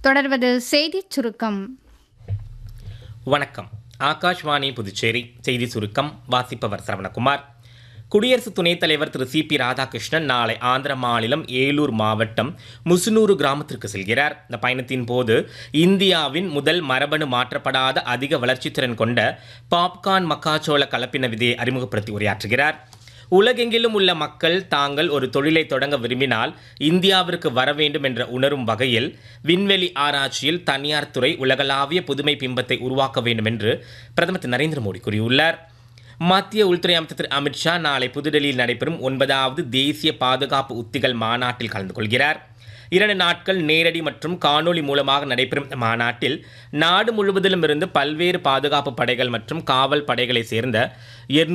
தொடர்வது செய்திச் சுருக்கம் வணக்கம் ஆகாஷ்வாணி புதுச்சேரி செய்தி சுருக்கம் வாசிப்பவர் சரவணகுமார் குடியரசு துணைத் தலைவர் திரு சி பி ராதாகிருஷ்ணன் நாளை ஆந்திர மாநிலம் ஏலூர் மாவட்டம் முசுனூரு கிராமத்திற்கு செல்கிறார் இந்த பயணத்தின் போது இந்தியாவின் முதல் மரபணு மாற்றப்படாத அதிக வளர்ச்சித்திறன் கொண்ட பாப்கார்ன் மக்காச்சோள கலப்பின விதையை அறிமுகப்படுத்தி உரையாற்றுகிறார் உலகெங்கிலும் உள்ள மக்கள் தாங்கள் ஒரு தொழிலை தொடங்க விரும்பினால் இந்தியாவிற்கு வர வேண்டும் என்ற உணரும் வகையில் விண்வெளி ஆராய்ச்சியில் தனியார் துறை உலகளாவிய புதுமை பிம்பத்தை உருவாக்க வேண்டும் என்று பிரதமர் திரு நரேந்திர மோடி கூறியுள்ளார் மத்திய உள்துறை அமைச்சர் திரு அமித்ஷா நாளை புதுடெல்லியில் நடைபெறும் ஒன்பதாவது தேசிய பாதுகாப்பு உத்திகள் மாநாட்டில் கலந்து கொள்கிறார் இரண்டு நாட்கள் நேரடி மற்றும் காணொளி மூலமாக நடைபெறும் இந்த மாநாட்டில் நாடு முழுவதிலும் இருந்து பல்வேறு பாதுகாப்பு படைகள் மற்றும் காவல் படைகளைச் சேர்ந்த